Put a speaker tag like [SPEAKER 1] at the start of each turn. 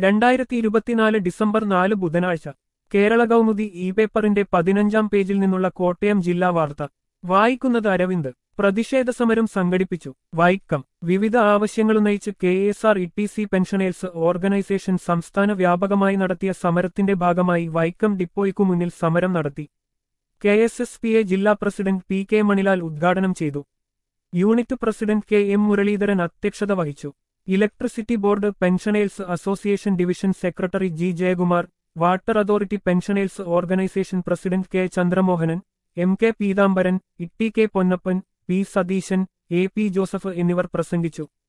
[SPEAKER 1] രണ്ടായിരത്തി ഇരുപത്തിനാല് ഡിസംബർ നാല് ബുധനാഴ്ച കേരള കൗമുദി ഇ പേപ്പറിന്റെ പതിനഞ്ചാം പേജിൽ നിന്നുള്ള കോട്ടയം ജില്ലാ വാർത്ത വായിക്കുന്നത് അരവിന്ദ് പ്രതിഷേധ സമരം സംഘടിപ്പിച്ചു വൈക്കം വിവിധ ആവശ്യങ്ങളുന്നയിച്ച് K S R E T C pensioners organisation സംസ്ഥാന വ്യാപകമായി നടത്തിയ സമരത്തിന്റെ ഭാഗമായി വൈക്കം ഡിപ്പോയ്ക്കു മുന്നിൽ സമരം നടത്തി K S S P A ജില്ലാ പ്രസിഡന്റ് പി കെ മണിലാൽ ഉദ്ഘാടനം ചെയ്തു unit president K M Muraleedharan അധ്യക്ഷത വഹിച്ചു electricity board pensioners association division secretary G Jayakumar water authority pensioners organisation president K Chandramohanan M K Peethambaran Itty K Ponnappan P Satheesan A P Joseph എന്നിവർ പ്രസംഗിച്ചു